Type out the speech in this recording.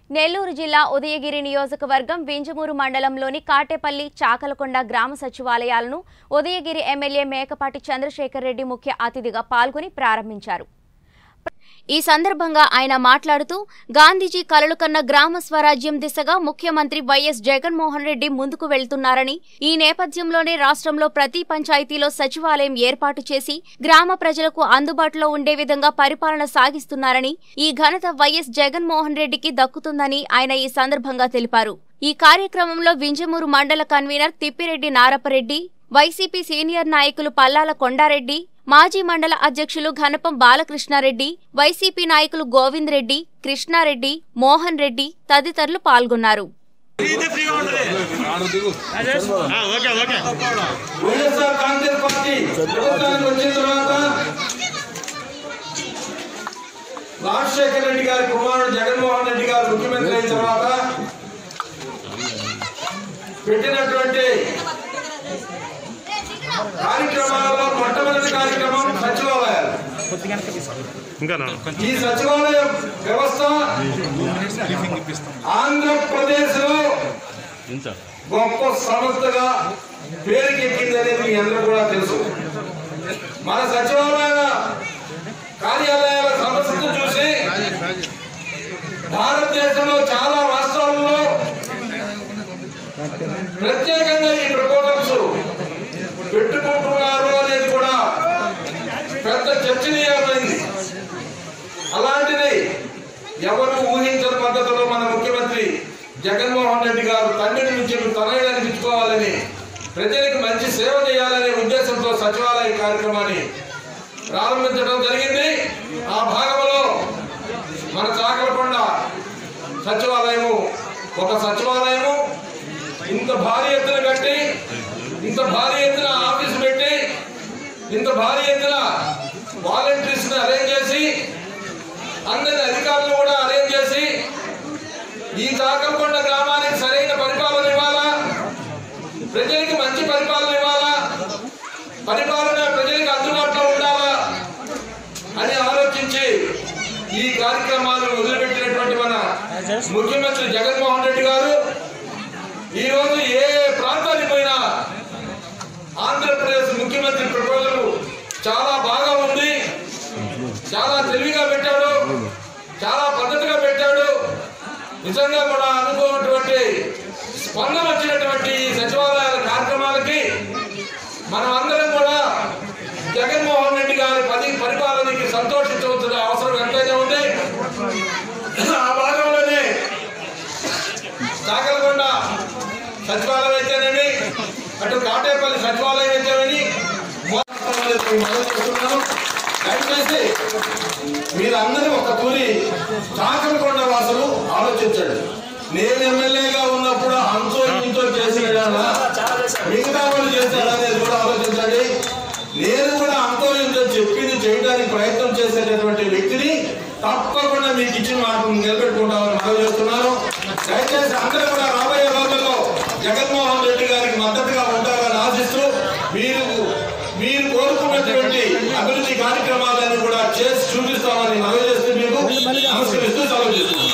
నెల్లూరు జిల్లా ఉదయగిరి నియోజకవర్గం వింజమూరు మండలంలోని కాటేపల్లి చాకలకొండ గ్రామ సచివాలయాలను ఉదయగిరి ఎమ్మెల్యే మేకపాటి చంద్రశేఖర్ రెడ్డి ముఖ్య అతిథిగా పాల్గొని ప్రారంభించారు ఈ సందర్భంగా ఆయన మాట్లాడుతూ గాంధీజీ కలలు కన్న గ్రామ స్వరాజ్యం దిశగా ముఖ్యమంత్రి వైఎస్ జగన్మోహన్ రెడ్డి ముందుకు వెళ్తున్నారని ఈ నేపథ్యంలోనే రాష్ట్రంలో ప్రతి పంచాయతీలో సచివాలయం ఏర్పాటు చేసి గ్రామ ప్రజలకు అందుబాటులో ఉండే విధంగా పరిపాలన సాగిస్తున్నారని ఈ ఘనత వైఎస్ జగన్మోహన్ రెడ్డికి దక్కుతుందని ఆయన ఈ సందర్భంగా తెలిపారు ఈ కార్యక్రమంలో వింజమూరు మండల convener Tippireddy Narapareddy YCP senior నాయకులు పల్లాల కొండారెడ్డి మాజీ మండల అధ్యక్షులు ఘనపం బాలకృష్ణారెడ్డి వైసీపీ నాయకులు గోవింద్ రెడ్డి కృష్ణారెడ్డి మోహన్ రెడ్డి తదితరులు పాల్గొన్నారు okay okay YSR Congress party ప్రభుత్వానికి వచ్చిన తర్వాత రాజశేఖర రెడ్డి గారి కుమారుడు జగన్మోహన్ రెడ్డి గారు ముఖ్యమంత్రి అయిన తర్వాత పెట్టినటువంటి కార్యక్రమాలలో మొట్టమొదటి కార్యక్రమం సచివాలయాలు ఇంకా ఈ సచివాలయ వ్యవస్థ ఆంధ్రప్రదేశ్ లో గొప్ప సంస్థగా పేరుకెక్కిందనేది మీ అందరూ కూడా తెలుసు మన సచివాలయాల కార్యాలయాల సంస్థను చూసి భారతదేశంలో చాలా రాష్ట్రాల్లో ప్రత్యేకంగా ఈ ప్రపోజల్స్ పెట్టుకుంటున్నారు అనేది కూడా పెద్ద చర్చనీయమైంది అలాంటిది ఎవరు ఊహించని పద్ధతిలో మన ముఖ్యమంత్రి జగన్మోహన్ రెడ్డి గారు తండ్రిని నుంచి తనయుడు అనిపించుకోవాలని ప్రజలకు మంచి సేవ చేయాలనే ఉద్దేశంతో సచివాలయ కార్యక్రమాన్ని ప్రారంభించడం జరిగింది ఆ భాగంలో మన చాకలకొండ సచివాలయము ఒక సచివాలయము ఇంత భారీ ఎత్తున కట్టి ఇంత భారీ ఎత్తున ఆఫీస్ పెట్టి ఇంత భారీ ఎత్తున వాలంటీర్స్ ని అరేంజ్ చేసి అందరి అధికారులు కూడా అరేంజ్ చేసి ఈ కాకలకొండ గ్రామానికి సరైన పరిపాలన ఇవ్వాలా ప్రజలకి మంచి పరిపాలన ఇవ్వాలా పరిపాలన ప్రజలకు అందుబాటులో ఉండాలా అని ఆలోచించి ఈ కార్యక్రమాలను మొదలుపెట్టినటువంటి మన ముఖ్యమంత్రి జగన్మోహన్ రెడ్డి గారు ఈ రోజు ఏ ప్రాంతానికి పోయినా ఆంధ్రప్రదేశ్ ముఖ్యమంత్రి ప్రపోజల్ చాలా బాగా ఉంది చాలా తెలివిగా పెట్టాడు చాలా పద్ధతిగా పెట్టాడు నిజంగా కూడా అనుకున్నటువంటి స్పందన వచ్చినటువంటి ఈ సచివాలయాల కార్యక్రమాలకి మనం అందరం కూడా జగన్మోహన్ రెడ్డి గారి పది పరిపాలనకి సంతోషించవలసిన అవసరం ఎంతైనా ఉంది ఆ భాగంలోనే కాకలకొండ సచివాలయం అయితేనేమి అటు కాటేపల్లి సచివాలయం అయితేనేమి మొదలుపెడుతున్నాను. దయచేసి మీరందరూ ఒక తూరి కాకలకొండ వాసులు ఆలోచించండి నేను ఎమ్మెల్యేగా ఉన్నప్పుడు అంతో ఇంతో చేసినాడా మిగతా వాళ్ళు చేశాడా అనేది కూడా ఆలోచించండి నేను కూడా అంతో ఇంతో చెప్పింది చేయడానికి ప్రయత్నం చేసేటటువంటి వ్యక్తిని తప్పకుండా మీకు ఇచ్చిన మాట నిలబెట్టుకుంటామని మనవి చేస్తున్నాను దయచేసి అందరూ కూడా రాబోయే రోజుల్లో జగన్మోహన్ రెడ్డి గారికి మద్దతుగా ఉంటారని ఆశిస్తూ మీరు మీరు కోరుకున్నటువంటి అభివృద్ధి కార్యక్రమాలన్నీ కూడా చేసి చూపిస్తామని మనవి చేస్తూ మీకు నమస్కరిస్తూ సెలవు చేస్తున్నాను